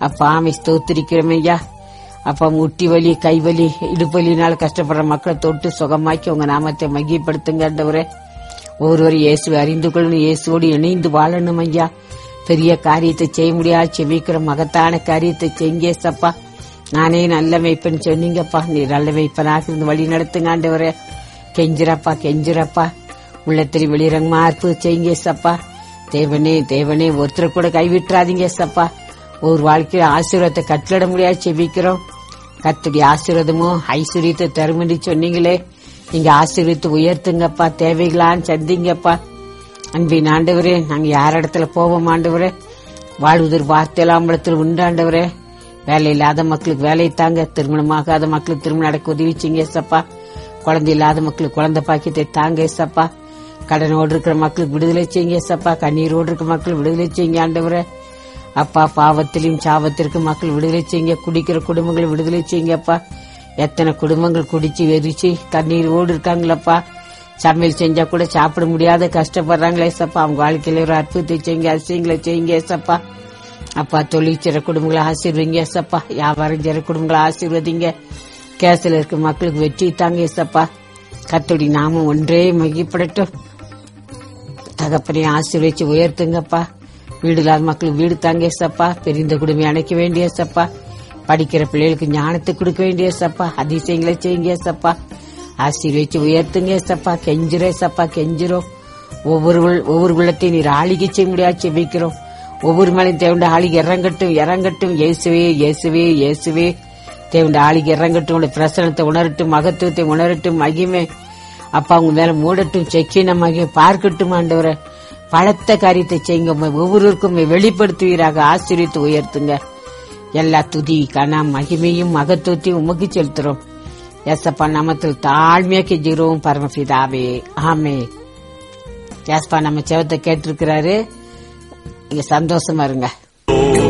அப்பா ஆமை ஸ்தோத்திரிக்கிறோம் ஐயா அப்பா முட்டி வலி கை வலி இடுப்பு வலினால கஷ்டப்படுற மக்களை தொட்டு சுகமாக்கி உங்க நாமத்தை மகிப்படுத்துங்க ஆண்டவரே ஒவ்வொருவரும் இயேசுவை அறிந்து கொள்ளணும் இயேசுவோடு இணைந்து வாழணும் ஐயா பெரிய காரியத்தை செய்ய முடியாது செவிக்கிற மகத்தான காரியத்தை செய்யுங்க ஏசப்பா நானே நல்ல மெய்ப்பன் சொன்னீங்கப்பா நீ நல்ல மெய்ப்பனாக இருந்து வழி நடத்துங்க ஆண்டவரே கெஞ்சிரப்பா கெஞ்சிரப்பா உள்ளத்தில் வெளிரங்கமா அற்புத செய்யுங்க ஏசப்பா தேவனே தேவனே ஒருத்தர் கூட கைவிட்டுறாதீங்க ஏசப்பா ஒரு வாழ்க்கையில ஆசீர்வாதத்தை கட்டளிட முடியாது செபிக்கிறோம் கத்துடைய ஆசீர்வாதமோ ஐஸ்வர்யத்தை தருமண்டி சொன்னீங்களே நீங்க ஆசீர்வித்து உயர்த்துங்கப்பா தேவைகளான்னு சந்திங்கப்பா அன்பின் ஆண்டவரே நாங்க யார் இடத்துல போவோம் ஆண்டவரே வாழ்வதற்கு வார்த்தையிலாம்பளத்தில் உண்டாண்டவரே வேலை இல்லாத மக்களுக்கு வேலை தாங்க திருமணமாகாத மக்களுக்கு திருமணம் நடக்க உதவி செய்யுங்க ஏசப்பா குழந்தை இல்லாத மக்களுக்கு குழந்தை பாக்கியத்தை தாங்க ஏசப்பா கடனோடு இருக்கிற மக்களுக்கு விடுதலை செய்யுங்க ஏசப்பா கண்ணீரோடு இருக்கிற மக்கள் விடுதலை செய்யுங்க ஆண்டவரே அப்பா பாவத்திலும் சாபத்திற்கும் மக்கள் விடுதலை செய்யுங்க குடிக்கிற குடும்பங்களை விடுதலை செய்யுங்கப்பா எத்தனை குடும்பங்கள் குடிச்சு வெறிச்சு கண்ணீரோடு இருக்காங்களப்பா சமையல் செஞ்சா கூட சாப்பிட முடியாத கஷ்டப்படுறாங்களே சப்பா அவங்க வாழ்க்கையில ஒரு அற்புதத்தை செய்யுங்க அதிசயங்களை செய்யுங்க ஏசப்பா அப்பா தொழில் செய்ற குடும்பங்களை ஆசீர்வதிங்க ஏசப்பா வியாபாரம் செய்ற குடும்பங்களை ஆசீர்வதிங்க கேஸ்ல இருக்க மக்களுக்கு வெற்றி தாங்க ஏசப்பா கத்தோடி நாமம் ஒன்றே மகிப்படட்டும் தகப்பனை ஆசீர்வச்சு உயர்த்துங்கப்பா வீடு இல்லாத மக்களுக்கு வீடு தாங்க ஏசப்பா பெரிந்த குடும்பம் அணைக்க வேண்டிய ஏசப்பா படிக்கிற பிள்ளைகளுக்கு ஞானத்தை கொடுக்க வேண்டிய ஏசப்பா அதிசயங்களை செய்யுங்க ஏசப்பா ஆசீர்வச்சு உயர்த்துங்க ஏசப்பா கெஞ்சிரோ ஏசப்பா கெஞ்சிரோ ஒவ்வொரு உள்- ஒவ்வொரு உள்ளத்தையும் நீர் ஆளிகை செய்ய முடியாது செபிக்கிறோம் ஒவ்வொரு மேலையும் தேவண்ட ஆளிகை இறங்கட்டும் இறங்கட்டும் இயேசுவே இயேசுவே இயேசுவே தேவண்ட ஆளிகை இறங்கட்டும் உடைய பிரசனத்தை உணரட்டும் மகத்துவத்தை உணரட்டும் மகிமை அப்பா உங்க மேல மூடட்டும் செக்கினமாக பார்க்கட்டும் ஆண்டவரை பலத்த காரியத்தை செய்யுங்க உம்மை ஒவ்வொருவருக்கும் உம்மை வெளிப்படுத்துவீராக ஆசீர்வித்து உயர்த்துங்க எல்லா துதி கன மகிமையும் மகத்துவத்தையும் உமக்கு செலுத்துறோம் எசப்பா நாமத்தில் தாழ்மையா கெஞ்சுகிறோம் பரமபிதாவே ஆமே ஏசப்பா நம்ம செவத்தை கேட்டிருக்கிறாரு நீங்க சந்தோஷமா இருங்க